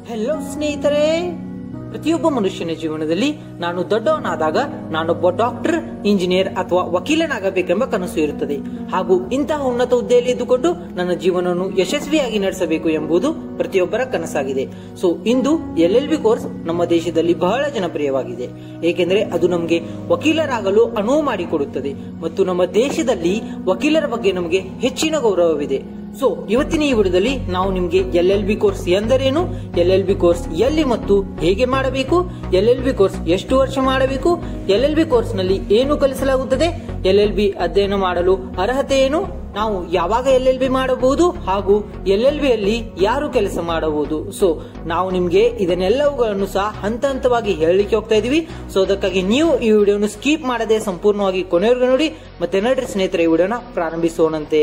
hello ಸ್ನೇಹಿತರೆ ಪ್ರತಿಯೊಬ್ಬ ಮನುಷ್ಯನ ಜೀವನದಲ್ಲಿ ನಾನು ದೊಡ್ಡವನಾದಾಗ ನಾನೊಬ್ಬ ಡಾಕ್ಟರ್ ಇಂಜಿನಿಯರ್ ಅಥವಾ ವಕೀಲನಾಗಬೇಕೆಂಬ ಕನಸು ಇರುತ್ತದೆ ಹಾಗೂ ಇಂತಹ ಉನ್ನತ ಹುದ್ದೆಯಲ್ಲಿ ಇದ್ದುಕೊಂಡು ನನ್ನ ಜೀವನವನ್ನು ಯಶಸ್ವಿಯಾಗಿ ನಡೆಸಬೇಕು ಎಂಬುದು ಪ್ರತಿಯೊಬ್ಬರ ಕನಸಾಗಿದೆ ಸೊ ಇಂದು ಎಲ್ ಎಲ್ ಬಿ ಕೋರ್ಸ್ ನಮ್ಮ ದೇಶದಲ್ಲಿ ಬಹಳ ಜನಪ್ರಿಯವಾಗಿದೆ ಏಕೆಂದರೆ ಅದು ನಮಗೆ ವಕೀಲರಾಗಲು ಅನುವು ಮಾಡಿಕೊಡುತ್ತದೆ ಮತ್ತು ನಮ್ಮ ದೇಶದಲ್ಲಿ ವಕೀಲರ ಬಗ್ಗೆ ನಮಗೆ ಹೆಚ್ಚಿನ ಗೌರವವಿದೆ ಸೊ ಇವತ್ತಿನ ಈ ವಿಡಿಯೋದಲ್ಲಿ ನಾವು ನಿಮಗೆ ಎಲ್ ಎಲ್ ಬಿ ಕೋರ್ಸ್ ಎಂದರೇನು ಎಲ್ ಎಲ್ ಬಿ ಕೋರ್ಸ್ ಎಲ್ಲಿ ಮತ್ತು ಹೇಗೆ ಮಾಡಬೇಕು ಎಲ್ ಎಲ್ ಬಿ ಕೋರ್ಸ್ ಎಷ್ಟು ವರ್ಷ ಮಾಡಬೇಕು ಎಲ್ ಎಲ್ ಬಿ ಕೋರ್ಸ್ ನಲ್ಲಿ ಏನು ಕಲಿಸಲಾಗುತ್ತದೆ ಎಲ್ ಎಲ್ ಬಿ ಅಧ್ಯಯನ ಮಾಡಲು ಅರ್ಹತೆ ಏನು ನಾವು ಯಾವಾಗ ಎಲ್ ಎಲ್ ಬಿ ಮಾಡಬಹುದು ಹಾಗೂ ಎಲ್ ಎಲ್ ಬಿ ಅಲ್ಲಿ ಯಾರು ಕೆಲಸ ಮಾಡಬಹುದು ಸೊ ನಾವು ನಿಮ್ಗೆ ಇದನ್ನೆಲ್ಲವುಗಳನ್ನು ಸಹ ಹಂತ ಹಂತವಾಗಿ ಹೇಳಲಿಕ್ಕೆ ಹೋಗ್ತಾ ಇದೀವಿ ಸೊ ಅದಕ್ಕಾಗಿ ನೀವು ಈ ವಿಡಿಯೋನು ಸ್ಕಿಪ್ ಮಾಡದೆ ಸಂಪೂರ್ಣವಾಗಿ ಕೊನೆಯವರೆಗೂ ನೋಡಿ ಮತ್ತೆ ನಡ್ರಿ ಸ್ನೇಹಿತರೆ ಈ ವಿಡಿಯೋನ ಪ್ರಾರಂಭಿಸೋಣಂತೆ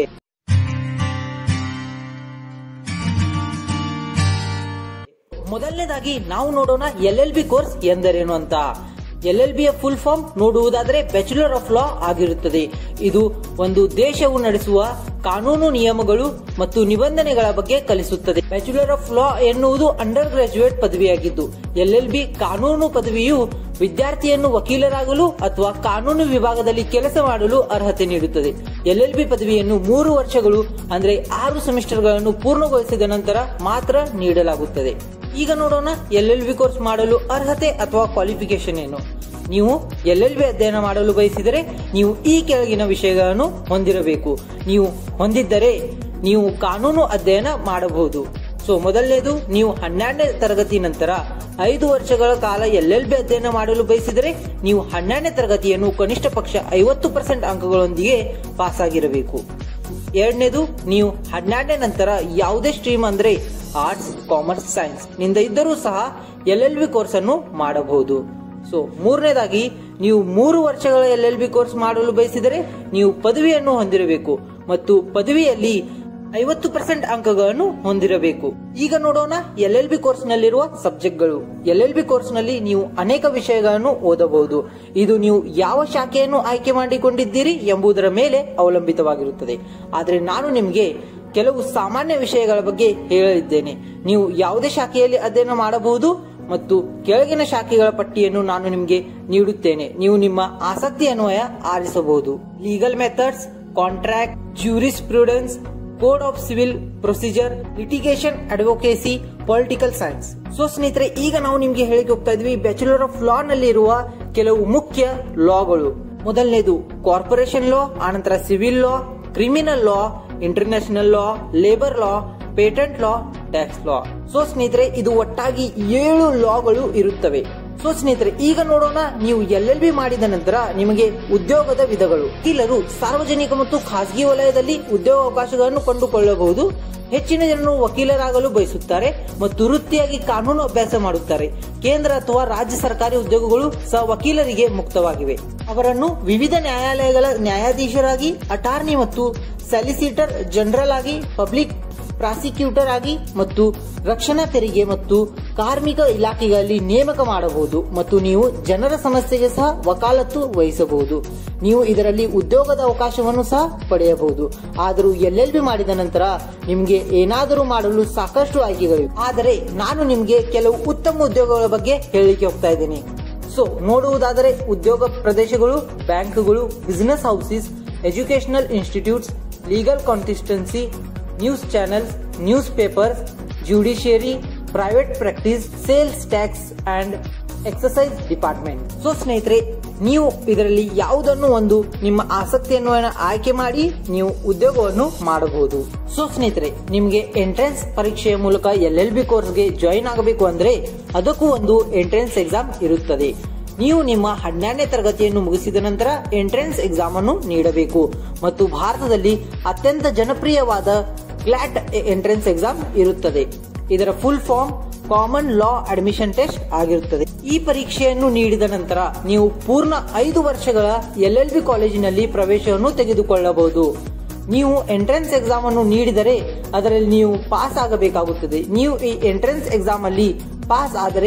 ಮೊದಲನೇದಾಗಿ ನಾವು ನೋಡೋಣ ಎಲ್ ಎಲ್ ಬಿ ಕೋರ್ಸ್ ಎಂದರೇನು ಅಂತ ಎಲ್ ಎಲ್ ಬಿಯ ಫುಲ್ ಫಾರ್ಮ್ ನೋಡುವುದಾದರೆ ಬ್ಯಾಚುಲರ್ ಆಫ್ ಲಾ ಆಗಿರುತ್ತದೆ ಇದು ಒಂದು ದೇಶವು ನಡೆಸುವ ಕಾನೂನು ನಿಯಮಗಳು ಮತ್ತು ನಿಬಂಧನೆಗಳ ಬಗ್ಗೆ ಕಲಿಸುತ್ತದೆ ಬ್ಯಾಚುಲರ್ ಆಫ್ ಲಾ ಎನ್ನುವುದು ಅಂಡರ್ ಗ್ರಾಜುಯೇಟ್ ಪದವಿಯಾಗಿದ್ದು ಎಲ್ ಎಲ್ ಬಿ ಕಾನೂನು ಪದವಿಯು ವಿದ್ಯಾರ್ಥಿಯನ್ನು ವಕೀಲರಾಗಲು ಅಥವಾ ಕಾನೂನು ವಿಭಾಗದಲ್ಲಿ ಕೆಲಸ ಮಾಡಲು ಅರ್ಹತೆ ನೀಡುತ್ತದೆ ಎಲ್ ಎಲ್ ಬಿ ಪದವಿಯನ್ನು ಮೂರು ವರ್ಷಗಳು ಅಂದ್ರೆ ಆರು ಸೆಮಿಸ್ಟರ್ಗಳನ್ನು ಪೂರ್ಣಗೊಳಿಸಿದ ನಂತರ ಮಾತ್ರ ನೀಡಲಾಗುತ್ತದೆ ಈಗ ನೋಡೋಣ ಎಲ್ ಎಲ್ ಬಿ ಕೋರ್ಸ್ ಮಾಡಲು ಅರ್ಹತೆ ಅಥವಾ ಕ್ವಾಲಿಫಿಕೇಶನ್ ಏನು ನೀವು ಎಲ್ ಎಲ್ ಬಿ ಅಧ್ಯಯನ ಮಾಡಲು ಬಯಸಿದರೆ ನೀವು ಈ ಕೆಳಗಿನ ವಿಷಯಗಳನ್ನು ಹೊಂದಿರಬೇಕು ನೀವು ಹೊಂದಿದ್ದರೆ ನೀವು ಕಾನೂನು ಅಧ್ಯಯನ ಮಾಡಬಹುದು ಸೊ ಮೊದಲನೇದು ನೀವು ಹನ್ನೆರಡನೇ ತರಗತಿ ನಂತರ ಐದು ವರ್ಷಗಳ ಕಾಲ ಎಲ್ ಎಲ್ ಬಿ ಅಧ್ಯಯನ ಮಾಡಲು ಬಯಸಿದರೆ ನೀವು ಹನ್ನೆರಡನೇ ತರಗತಿಯನ್ನು ಕನಿಷ್ಠ ಪಕ್ಷ ಐವತ್ತು ಪರ್ಸೆಂಟ್ ಅಂಕಗಳೊಂದಿಗೆ ಪಾಸ್ ಆಗಿರಬೇಕು ಎರಡನೇದು ನೀವು ಹನ್ನೆರಡನೇ ನಂತರ ಯಾವುದೇ ಸ್ಟ್ರೀಮ್ ಅಂದ್ರೆ ಆರ್ಟ್ಸ್ ಕಾಮರ್ಸ್ ಸೈನ್ಸ್ ನಿಂದ ಇದ್ದರೂ ಸಹ ಎಲ್ ಎಲ್ ಬಿ ಕೋರ್ಸ್ ಅನ್ನು ಮಾಡಬಹುದು ಸೊ ಮೂರನೇದಾಗಿ ನೀವು ಮೂರು ವರ್ಷಗಳ ಎಲ್ ಎಲ್ ಬಿ ಕೋರ್ಸ್ ಮಾಡಲು ಬಯಸಿದರೆ ನೀವು ಪದವಿಯನ್ನು ಹೊಂದಿರಬೇಕು ಮತ್ತು ಪದವಿಯಲ್ಲಿ ಐವತ್ತು ಪರ್ಸೆಂಟ್ ಅಂಕಗಳನ್ನು ಹೊಂದಿರಬೇಕು ಈಗ ನೋಡೋಣ ಎಲ್ ಎಲ್ ಬಿ ಕೋರ್ಸ್ ನಲ್ಲಿರುವ ಸಬ್ಜೆಕ್ಟ್ಗಳು ಎಲ್ ಎಲ್ ಬಿ ಕೋರ್ಸ್ ನಲ್ಲಿ ನೀವು ಅನೇಕ ವಿಷಯಗಳನ್ನು ಓದಬಹುದು ಇದು ನೀವು ಯಾವ ಶಾಖೆಯನ್ನು ಆಯ್ಕೆ ಮಾಡಿಕೊಂಡಿದ್ದೀರಿ ಎಂಬುದರ ಮೇಲೆ ಅವಲಂಬಿತವಾಗಿರುತ್ತದೆ ಆದರೆ ನಾನು ನಿಮಗೆ ಕೆಲವು ಸಾಮಾನ್ಯ ವಿಷಯಗಳ ಬಗ್ಗೆ ಹೇಳಲಿದ್ದೇನೆ ನೀವು ಯಾವುದೇ ಶಾಖೆಯಲ್ಲಿ ಅಧ್ಯಯನ ಮಾಡಬಹುದು ಮತ್ತು ಕೆಳಗಿನ ಶಾಖೆಗಳ ಪಟ್ಟಿಯನ್ನು ನಾನು ನಿಮಗೆ ನೀಡುತ್ತೇನೆ ನೀವು ನಿಮ್ಮ ಆಸಕ್ತಿ ಅನ್ವಯ ಆರಿಸಬಹುದು legal methods contract jurisprudence code of civil procedure litigation advocacy political science so ಸ್ನೇಹಿತರೆ ಈಗ ನಾವು ನಿಮ್ಗೆ ಹೇಳಿಕೆ ಹೋಗ್ತಾ ಇದ್ವಿ ಬ್ಯಾಚುಲರ್ ಆಫ್ ಲಾ ನಲ್ಲಿ ಇರುವ ಕೆಲವು ಮುಖ್ಯ ಲಾಗಳು ಮೊದಲನೇದು ಕಾರ್ಪೊರೇಷನ್ ಲಾ ಆನಂತರ civil law criminal law international law labour law patent law tax law so ಸ್ನೇಹಿತರೆ ಇದು ಒಟ್ಟಾಗಿ ಏಳು ಲಾಗಳು ಇರುತ್ತವೆ ಸೊ ಸ್ನೇಹಿತರೆ ಈಗ ನೋಡೋಣ ನೀವು ಎಲ್ ಎಲ್ ಬಿ ಮಾಡಿದ ನಂತರ ನಿಮಗೆ ಉದ್ಯೋಗದ ವಿಧಗಳು ವಕೀಲರು ಸಾರ್ವಜನಿಕ ಮತ್ತು ಖಾಸಗಿ ವಲಯದಲ್ಲಿ ಉದ್ಯೋಗ ಅವಕಾಶಗಳನ್ನು ಕಂಡುಕೊಳ್ಳಬಹುದು ಹೆಚ್ಚಿನ ಜನರು ವಕೀಲರಾಗಲು ಬಯಸುತ್ತಾರೆ ಮತ್ತು ವೃತ್ತಿಯಾಗಿ ಕಾನೂನು ಅಭ್ಯಾಸ ಮಾಡುತ್ತಾರೆ ಕೇಂದ್ರ ಅಥವಾ ರಾಜ್ಯ ಸರ್ಕಾರಿ ಉದ್ಯೋಗಗಳು ಸಹ ವಕೀಲರಿಗೆ ಮುಕ್ತವಾಗಿವೆ ಅವರನ್ನು ವಿವಿಧ ನ್ಯಾಯಾಲಯಗಳ ನ್ಯಾಯಾಧೀಶರಾಗಿ ಅಟಾರ್ನಿ ಮತ್ತು ಸಾಲಿಸಿಟರ್ ಜನರಲ್ ಆಗಿ ಪಬ್ಲಿಕ್ ಪ್ರಾಸಿಕ್ಯೂಟರ್ ಆಗಿ ಮತ್ತು ರಕ್ಷಣಾ ತೆರಿಗೆ ಮತ್ತು ಕಾರ್ಮಿಕ ಇಲಾಖೆಗಳಲ್ಲಿ ನೇಮಕ ಮಾಡಬಹುದು ಮತ್ತು ನೀವು ಜನರ ಸಮಸ್ಯೆಗೆ ಸಹ ವಕಾಲತ್ತು ವಹಿಸಬಹುದು ನೀವು ಇದರಲ್ಲಿ ಉದ್ಯೋಗದ ಅವಕಾಶವನ್ನು ಸಹ ಪಡೆಯಬಹುದು ಆದರೂ ಎಲ್ ಎಲ್ ಬಿ ಮಾಡಿದ ನಂತರ ನಿಮಗೆ ಏನಾದರೂ ಮಾಡಲು ಸಾಕಷ್ಟು ಆಯ್ಕೆಗಳಿವೆ ಆದರೆ ನಾನು ನಿಮಗೆ ಕೆಲವು ಉತ್ತಮ ಉದ್ಯೋಗಗಳ ಬಗ್ಗೆ ಹೇಳಲಿಕ್ಕೆ ಹೋಗ್ತಾ ಇದ್ದೀನಿ ಸೊ ನೋಡುವುದಾದರೆ ಉದ್ಯೋಗ ಪ್ರದೇಶಗಳು ಬ್ಯಾಂಕ್ಗಳು business houses educational institutes legal consistency news channels newspapers judiciary private practice sales tax and excise department so ಸ್ನೇಹಿತರೆ ನೀವು ಇದರಲ್ಲಿ ಯಾವುದನ್ನು ಒಂದು ನಿಮ್ಮ ಆಸಕ್ತಿಯನ್ನು ಆಯ್ಕೆ ಮಾಡಿ ನೀವು ಉದ್ಯೋಗವನ್ನು ಮಾಡಬಹುದು ಸೊ ಸ್ನೇಹಿತರೆ ನಿಮಗೆ ಎಂಟ್ರೆನ್ಸ್ ಪರೀಕ್ಷೆಯ ಮೂಲಕ ಎಲ್ ಎಲ್ ಬಿ ಕೋರ್ಸ್ಗೆ ಜಾಯಿನ್ ಆಗಬೇಕು ಅಂದ್ರೆ ಅದಕ್ಕೂ ಒಂದು ಎಂಟ್ರೆನ್ಸ್ ಎಕ್ಸಾಮ್ ಇರುತ್ತದೆ ನೀವು ನಿಮ್ಮ ಹನ್ನೆರಡನೇ ತರಗತಿಯನ್ನು ಮುಗಿಸಿದ ನಂತರ ಎಂಟ್ರೆನ್ಸ್ ಎಕ್ಸಾಮ್ ಅನ್ನು ನೀಡಬೇಕು ಮತ್ತು ಭಾರತದಲ್ಲಿ ಅತ್ಯಂತ ಜನಪ್ರಿಯವಾದ ಕ್ಲಾಟ್ ಎಂಟ್ರೆನ್ಸ್ ಎಕ್ಸಾಮ್ ಇರುತ್ತದೆ ಇದರ full form common law admission test ಆಗಿರುತ್ತದೆ ಈ ಪರೀಕ್ಷೆಯನ್ನು ನೀಡಿದ ನಂತರ ನೀವು ಪೂರ್ಣ ಐದು ವರ್ಷಗಳ ಎಲ್ ಎಲ್ ಬಿ ಕಾಲೇಜಿನಲ್ಲಿ ಪ್ರವೇಶವನ್ನು ತೆಗೆದುಕೊಳ್ಳಬಹುದು ನೀವು ಎಂಟ್ರೆನ್ಸ್ ಎಕ್ಸಾಮ್ ಅನ್ನು ನೀಡಿದರೆ ಅದರಲ್ಲಿ ನೀವು ಪಾಸ್ ಆಗಬೇಕಾಗುತ್ತದೆ ನೀವು ಈ ಎಂಟ್ರೆನ್ಸ್ ಎಕ್ಸಾಮ್ ಅಲ್ಲಿ ಪಾಸ್ ಆದರೆ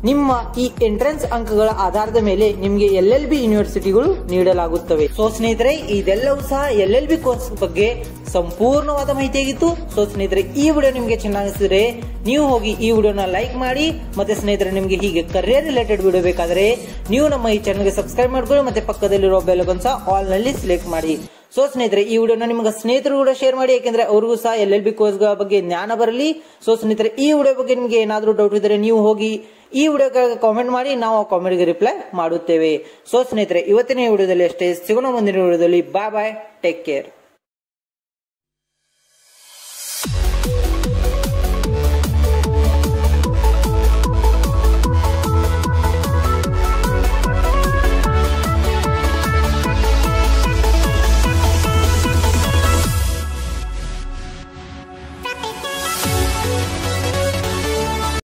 ನಿಮ್ಮ ಈ ಎಂಟ್ರೆನ್ಸ್ ಅಂಕಗಳ ಆಧಾರದ ಮೇಲೆ ನಿಮಗೆ ಎಲ್ ಎಲ್ ಬಿ ಯೂನಿವರ್ಸಿಟಿಗಳು ನೀಡಲಾಗುತ್ತವೆ ಸೊ ಸ್ನೇಹಿತರೆ ಇದೆಲ್ಲವೂ ಸಹ ಎಲ್ ಎಲ್ ಬಿ ಕೋರ್ಸ್ ಬಗ್ಗೆ ಸಂಪೂರ್ಣವಾದ ಮಾಹಿತಿಯಾಗಿತ್ತು ಸೊ ಸ್ನೇಹಿತರೆ ಈ ವಿಡಿಯೋ ನಿಮಗೆ ಚೆನ್ನಾಗಿಸಿದ್ರೆ ನೀವು ಹೋಗಿ ಈ ವಿಡಿಯೋನ ಲೈಕ್ ಮಾಡಿ ಮತ್ತೆ ಸ್ನೇಹಿತರೆ ನಿಮಗೆ ಹೀಗೆ ಕರಿಯರ್ ರಿಲೇಟೆಡ್ ವಿಡಿಯೋ ಬೇಕಾದ್ರೆ ನೀವು ನಮ್ಮ ಈ ಚಾನಲ್ಗೆ ಸಬ್ಸ್ಕ್ರೈಬ್ ಮಾಡ್ಕೊಳ್ಳಿ ಮತ್ತೆ ಪಕ್ಕದಲ್ಲಿರೋ ಬೆಲ್ ಸಹ ಆಲ್ ನಲ್ಲಿ ಸಿಲೆಕ್ಟ್ ಮಾಡಿ ಸೊ ಸ್ನೇಹಿತರೆ ಈ ವಿಡಿಯೋನ ನಿಮಗೆ ಸ್ನೇಹಿತರು ಕೂಡ ಶೇರ್ ಮಾಡಿ ಯಾಕೆಂದ್ರೆ ಅವ್ರಿಗೂ ಸಹ ಎಲ್ ಎಲ್ ಬಿ ಕೋರ್ಸ್ ಬಗ್ಗೆ ಜ್ಞಾನ ಬರಲಿ ಸೊ ಸ್ನೇಹಿತರೆ ಈ ವಿಡಿಯೋ ಬಗ್ಗೆ ನಿಮಗೆ ಏನಾದರೂ ಡೌಟ್ ಇದ್ದರೆ ನೀವು ಹೋಗಿ ಈ ವಿಡಿಯೋಗೆ ಕಾಮೆಂಟ್ ಮಾಡಿ ನಾವು ಆ ಕಾಮೆಂಟ್ಗೆ ರಿಪ್ಲೈ ಮಾಡುತ್ತೇವೆ ಸೊ ಸ್ನೇಹಿತರೆ ಇವತ್ತಿನ ಈ ವಿಡಿಯೋದಲ್ಲಿ ಅಷ್ಟೇ ಸಿಗೋಣ ಮುಂದಿನ ವಿಡಿಯೋದಲ್ಲಿ ಬಾಯ್ ಬಾಯ್ ಟೇಕ್ ಕೇರ್